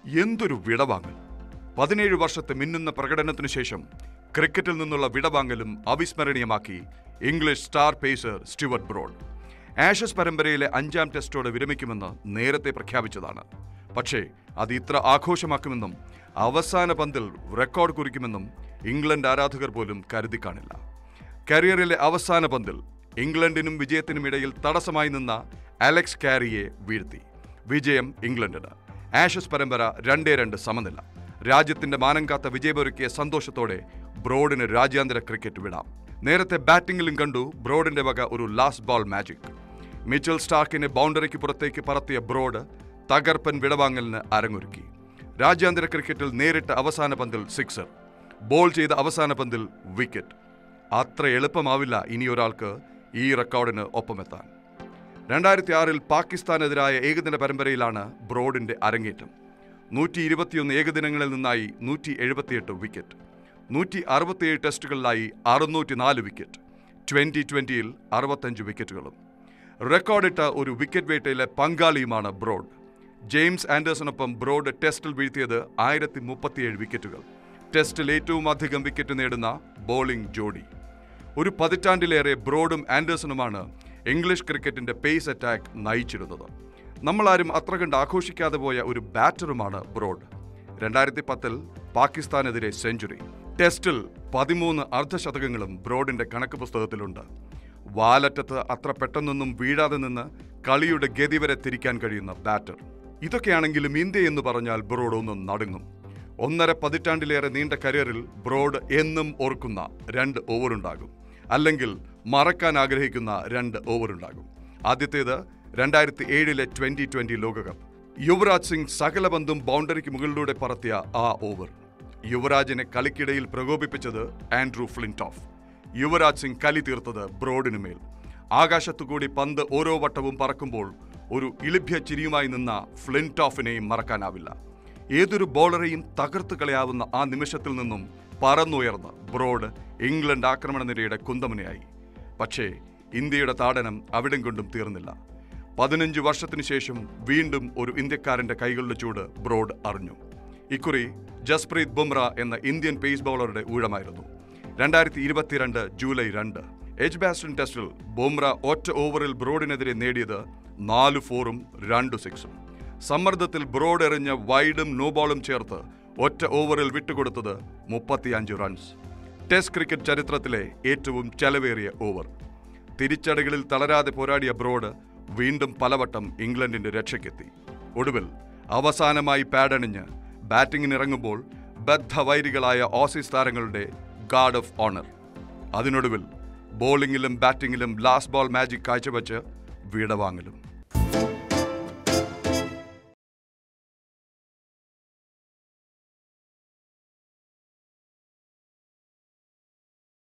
എന്തൊരു വിടവാങ്ങൽ പതിനേഴ് വർഷത്തെ മിന്നുന്ന പ്രകടനത്തിനു ശേഷം ക്രിക്കറ്റിൽ നിന്നുള്ള വിടവാങ്ങലും അവിസ്മരണീയമാക്കി English star pacer Stuart Broad Ashes പരമ്പരയിലെ അഞ്ചാം ടെസ്റ്റോടെ വിരമിക്കുമെന്ന് നേരത്തെ പ്രഖ്യാപിച്ചതാണ് പക്ഷേ അത് ഇത്ര ആഘോഷമാക്കുമെന്നും അവസാന പന്തിൽ റെക്കോർഡ് കുറിക്കുമെന്നും ഇംഗ്ലണ്ട് ആരാധകർ പോലും കരുതി കാണില്ല കരിയറിലെ അവസാന പന്തിൽ ഇംഗ്ലണ്ടിനും വിജയത്തിനും ഇടയിൽ തടസ്സമായി നിന്ന അലക്സ് കാരിയെ വീഴ്ത്തി വിജയം ഇംഗ്ലണ്ടിന് ആഷസ് പരമ്പര രണ്ടേ രണ്ട് സമനില രാജ്യത്തിന്റെ മാനം കാത്ത വിജയമൊരുക്കിയ സന്തോഷത്തോടെ ബ്രോഡിന് രാജ്യാന്തര ക്രിക്കറ്റ് വിടാം നേരത്തെ ബാറ്റിംഗിലും കണ്ടു ബ്രോഡിന്റെ വക ഒരു ലാസ്റ്റ് ബോൾ മാജിക് മിച്ചൽ സ്റ്റാർക്കിനെ ബൗണ്ടറിക്ക് പുറത്തേക്ക് പറത്തിയ ബ്രോഡ് തകർപ്പൻ വിടവാങ്ങലിന് അരങ്ങൊരുക്കി രാജ്യാന്തര ക്രിക്കറ്റിൽ നേരിട്ട അവസാന പന്തിൽ സിക്സർ ബോൾ ചെയ്ത അവസാന പന്തിൽ വിക്കറ്റ് അത്ര എളുപ്പമാവില്ല ഇനി ഒരാൾക്ക് ഈ റെക്കോർഡിന് ഒപ്പമെത്താൻ രണ്ടായിരത്തി ആറിൽ പാകിസ്ഥാനെതിരായ ഏകദിന പരമ്പരയിലാണ് ബ്രോഡിന്റെ അരങ്ങേറ്റം നൂറ്റി ഇരുപത്തിയൊന്ന് ഏകദിനങ്ങളിൽ നിന്നായി നൂറ്റി എഴുപത്തിയെട്ട് വിക്കറ്റ് നൂറ്റി അറുപത്തിയേഴ് ടെസ്റ്റുകളിലായി അറുന്നൂറ്റി നാല് വിക്കറ്റ് ട്വന്റി ട്വന്റിയിൽ അറുപത്തഞ്ച് വിക്കറ്റുകളും റെക്കോർഡിട്ട ഒരു വിക്കറ്റ് വേട്ടയിലെ പങ്കാളിയുമാണ് ബ്രോഡ് ജെയിംസ് ആൻഡേഴ്സണൊപ്പം ബ്രോഡ് ടെസ്റ്റിൽ വീഴ്ത്തിയത് ആയിരത്തി മുപ്പത്തിയേഴ് വിക്കറ്റുകൾ ടെസ്റ്റിൽ ഏറ്റവും അധികം വിക്കറ്റ് നേടുന്ന ബോളിംഗ് ജോഡി ഒരു പതിറ്റാണ്ടിലേറെ ബ്രോഡും ആൻഡേഴ്സണുമാണ് ഇംഗ്ലീഷ് ക്രിക്കറ്റിന്റെ പേസ് അറ്റാക്ക് നയിച്ചിരുന്നത് നമ്മളാരും അത്ര കണ്ട് ആഘോഷിക്കാതെ പോയ ഒരു ബാറ്ററുമാണ് ബ്രോഡ് രണ്ടായിരത്തി പത്തിൽ പാകിസ്ഥാനെതിരെ സെഞ്ചുറി ടെസ്റ്റിൽ പതിമൂന്ന് അർദ്ധശതകങ്ങളും ബ്രോഡിന്റെ കണക്ക് പുസ്തകത്തിലുണ്ട് വാലറ്റത്ത് അത്ര പെട്ടെന്നൊന്നും വീഴാതെ നിന്ന് കളിയുടെ ഗതി വരെ തിരിക്കാൻ കഴിയുന്ന ബാറ്റർ ഇതൊക്കെയാണെങ്കിലും ഇന്ത്യ എന്ന് പറഞ്ഞാൽ ബ്രോഡ് ഒന്ന് നടുങ്ങും ഒന്നര പതിറ്റാണ്ടിലേറെ നീണ്ട കരിയറിൽ ബ്രോഡ് എന്നും ഓർക്കുന്ന രണ്ട് ഓവറുണ്ടാകും അല്ലെങ്കിൽ മറക്കാൻ ആഗ്രഹിക്കുന്ന രണ്ട് ഓവറുണ്ടാകും ആദ്യത്തേത് രണ്ടായിരത്തി ഏഴിലെ ട്വന്റി ട്വന്റി ലോകകപ്പ് യുവരാജ് സിംഗ് സകല പന്തും ബൗണ്ടറിക്ക് മുകളിലൂടെ പറത്തിയ ആ ഓവർ യുവരാജിനെ കളിക്കിടയിൽ പ്രകോപിപ്പിച്ചത് ആൻഡ്രൂ ഫ്ലിൻടോഫ് യുവരാജ് സിംഗ് കലി തീർത്തത് ബ്രോഡിനുമേൽ ആകാശത്തുകൂടി പന്ത് ഓരോ വട്ടവും പറക്കുമ്പോൾ ഒരു ഇളിഭ്യ ചിരിയുമായി നിന്ന ഫ്ലിൻടോഫിനെയും മറക്കാനാവില്ല ഏതൊരു ബോളറെയും തകർത്ത് കളയാവുന്ന ആ നിമിഷത്തിൽ നിന്നും പറന്നുയർന്ന് ബ്രോഡ് ഇംഗ്ലണ്ട് ആക്രമണ നിരയുടെ കുന്തമുനയായി പക്ഷേ ഇന്ത്യയുടെ താടനം അവിടം കൊണ്ടും തീർന്നില്ല പതിനഞ്ച് വർഷത്തിനു ശേഷം വീണ്ടും ഒരു ഇന്ത്യക്കാരന്റെ കൈകളുടെ ചൂട് ബ്രോഡ് അറിഞ്ഞു ഇക്കുറി ജസ്പ്രീത് ബുംറ എന്ന ഇന്ത്യൻ പേസ് ബൗളറുടെ ഊഴമായിരുന്നു രണ്ടായിരത്തി ഇരുപത്തിരണ്ട് ജൂലൈ രണ്ട് എജ് ബാസ്റ്റൺ ടെസ്റ്റിൽ ബുംറ ഒറ്റ ഓവറിൽ ബ്രോഡിനെതിരെ നേടിയത് നാല് ഫോറും രണ്ട് സിക്സും സമ്മർദ്ദത്തിൽ ബ്രോഡ് എറിഞ്ഞ വൈഡും നോ ബോളും ചേർത്ത് ഒറ്റ ഓവറിൽ വിട്ടുകൊടുത്തത് മുപ്പത്തിയഞ്ച് റൺസ് ടെസ്റ്റ് ക്രിക്കറ്റ് ചരിത്രത്തിലെ ഏറ്റവും ചെലവേറിയ ഓവർ തിരിച്ചടികളിൽ തളരാതെ പോരാടിയ ബ്രോഡ് വീണ്ടും പലവട്ടം ഇംഗ്ലണ്ടിന്റെ രക്ഷയ്ക്കെത്തി ഒടുവിൽ അവസാനമായി പാഡണിഞ്ഞ് ബാറ്റിംഗിനിറങ്ങുമ്പോൾ ബദ്ധവൈരികളായ ഓസീസ് താരങ്ങളുടെ ഗാർഡ് ഓഫ് ഓണർ അതിനൊടുവിൽ ബോളിംഗിലും ബാറ്റിംഗിലും ലാസ്റ്റ് ബോൾ മാജിക് കാഴ്ചവെച്ച് വിടവാങ്ങലും